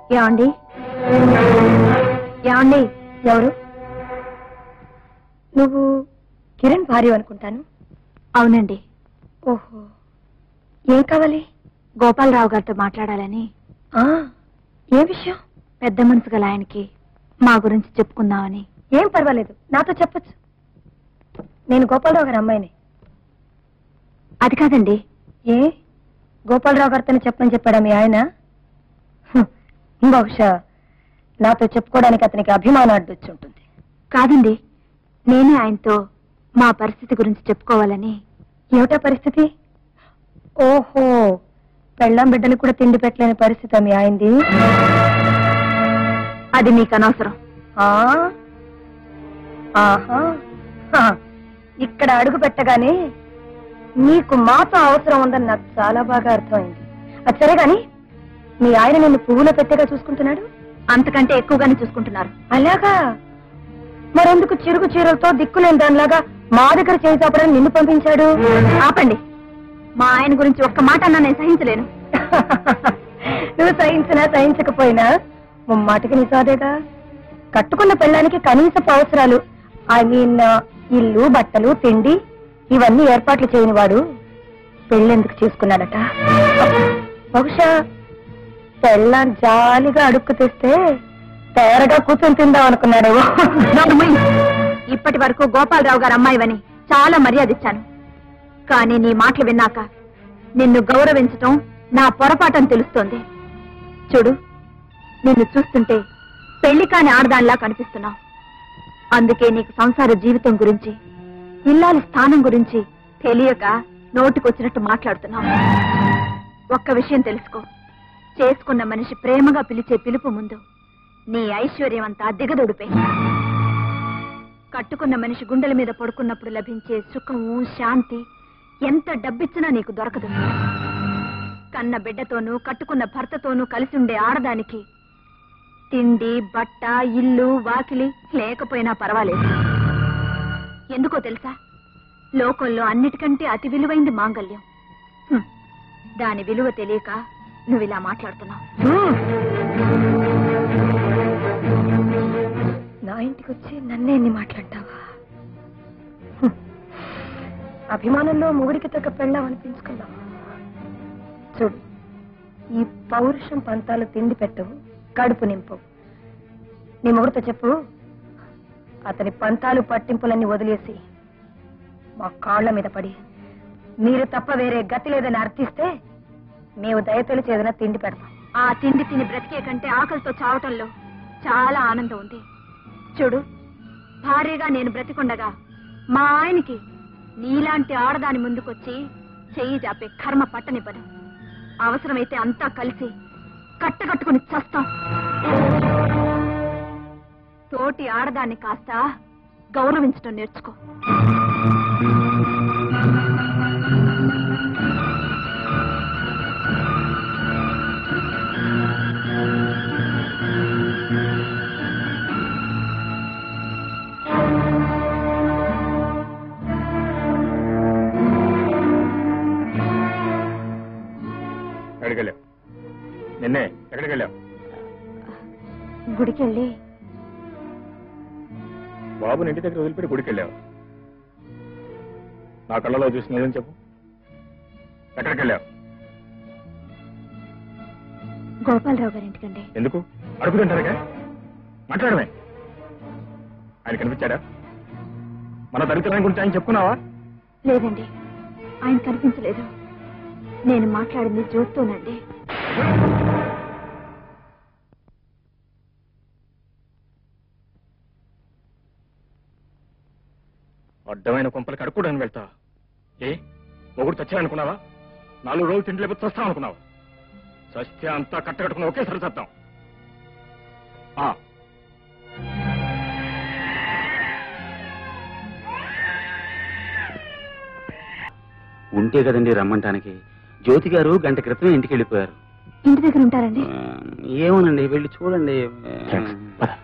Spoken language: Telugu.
ఏమండి ఏమండి ఎవరు నువ్వు కిరణ్ భార్య అనుకుంటాను అవునండి ఓహో ఏం కావాలి గోపాలరావు గారితో మాట్లాడాలని ఏ విషయం పెద్ద మనసు గల ఆయనకి మా గురించి చెప్పుకుందామని ఏం పర్వాలేదు నాతో చెప్పొచ్చు నేను గోపాలరావు గారి అమ్మాయిని అది కాదండి ఏ గోపాలరావు గారితో చెప్పని చెప్పాడా మీ ఆయన హ్మ్, బహుశా నాతో చెప్పుకోవడానికి అతనికి అభిమానం అడ్డొచ్చి ఉంటుంది కాదండి నేనే ఆయనతో మా పరిస్థితి గురించి చెప్పుకోవాలని ఏమిటా పరిస్థితి ఓహో పెళ్ళాం బిడ్డలు కూడా తిండి పెట్టలేని పరిస్థితి మీ ఆయనది అది నీకు అనవసరం ఆహా హా. ఇక్కడ అడుగు పెట్టగానే నీకు మాతో అవసరం ఉందని నాకు చాలా బాగా అర్థమైంది అది సరే గాని మీ ఆయన నిన్ను పువ్వులో పెట్టేగా చూసుకుంటున్నాడు అంతకంటే ఎక్కువగానే చూసుకుంటున్నారు అలాగా మరెందుకు చిరుగు చీరలతో దిక్కులేని దానిలాగా మా దగ్గర చేయి చాపడానికి నిన్ను పంపించాడు ఆపండి మా ఆయన గురించి ఒక్క మాట అన్నా నేను సహించలేను నువ్వు సహించినా సహించకపోయినా ముమ్మాటికి నిజాదేగా కట్టుకున్న పెళ్ళానికి కనీసపు అవసరాలు ఐ మీన్ ఇల్లు బట్టలు తిండి ఇవన్నీ ఏర్పాట్లు చేయని వాడు పెళ్ళెందుకు చేసుకున్నాడట బహుశా పెళ్ళాన్ని జాలిగా అడుక్కు తెస్తే తేరగా కూర్చొని తిందాం అనుకున్నాడేమో ఇప్పటి వరకు గోపాలరావు గారు అమ్మాయివని చాలా మర్యాద ఇచ్చాను కానీ నీ మాటలు విన్నాక నిన్ను గౌరవించటం నా పొరపాటని తెలుస్తోంది చూడు నిన్ను చూస్తుంటే పెళ్లి కాని ఆడదానిలా కనిపిస్తున్నావు అందుకే నీకు సంసార జీవితం గురించి ఇల్లాలి స్థానం గురించి తెలియక నోటికొచ్చినట్టు మాట్లాడుతున్నావు ఒక్క విషయం తెలుసుకో చేసుకున్న మనిషి ప్రేమగా పిలిచే పిలుపు ముందు నీ ఐశ్వర్యం అంతా దిగదొడిపే కట్టుకున్న మనిషి గుండెల మీద పడుకున్నప్పుడు లభించే సుఖము శాంతి ఎంత డబ్బిచ్చినా నీకు దొరకదు కన్న బిడ్డతోనూ కట్టుకున్న భర్తతోనూ కలిసి ఉండే ఆడదానికి తిండి బట్ట ఇల్లు వాకిలి లేకపోయినా పర్వాలేదు ఎందుకో తెలుసా లోకంలో అన్నిటికంటే అతి విలువైంది మాంగల్యం హ్మ్. దాని విలువ తెలియక నువ్వు ఇలా మాట్లాడుతున్నావు నా ఇంటికి వచ్చి నన్నే ఎన్ని మాట్లాడతావా హ్మ్. అభిమానంలో మొగుడికి తగ్గ పెళ్ళాం అనిపించుకుందాం చూడు ఈ పౌరుషం పంతాలు తిండి పెట్టవు కడుపు నింపవు నీ మొగుడితో చెప్పు అతని పంతాలు పట్టింపులన్నీ వదిలేసి మా కాళ్ల మీద పడి మీరు తప్ప వేరే గతి లేదని అర్థిస్తే మేము దయతొలిచి ఏదైనా తిండి పెడతాం ఆ తిండి తిని బ్రతికే కంటే ఆకలితో చావటంలో చాలా ఆనందం ఉంది చూడు భారీగా నేను బ్రతికుండగా మా ఆయనకి నీలాంటి ఆడదాని ముందుకొచ్చి చెయ్యి జాపే కర్మ పట్టనివ్వను అవసరమైతే అంతా కలిసి కట్టకట్టుకుని చస్తాం తోటి ఆడదాన్ని కాస్త గౌరవించడం నేర్చుకో ఎక్కడికి వెళ్ళావు నిన్నే ఎక్కడికి వెళ్ళావు గుడికెళ్ళి బాబుని ఇంటి దగ్గర వదిలిపెట్టి గుడికి వెళ్ళావు నా కళ్ళలో చూసి నిజం చెప్పు ఎక్కడికి వెళ్ళావు గోపాలరావు గారి ఇంటికండి ఎందుకు అడుగుతుంటారుగా మాట్లాడమే ఆయన కనిపించాడా మన దరిద్రాన్ని గురించి ఆయన చెప్పుకున్నావా లేదండి ఆయన కనిపించలేదు నేను మాట్లాడింది జ్యోతితోనండి అడ్డమైన కొంపలకి అడుక్కోవడానికి వెళ్తా ఏ ఒకడు చచ్చాయనుకున్నావా నాలుగు రోజులు తిండి లేకపోతే చస్తాం అనుకున్నావా చస్తే అంతా కట్టకట్టుకుని ఒకేసారి చద్దాం ఆ, ఉంటే కదండి రమ్మంటానికి జ్యోతి గారు గంట క్రితమే ఇంటికి వెళ్ళిపోయారు ఇంటి దగ్గర ఉంటారండి ఆ, ఏమోనండి వెళ్ళి చూడండి థాంక్స్. పద.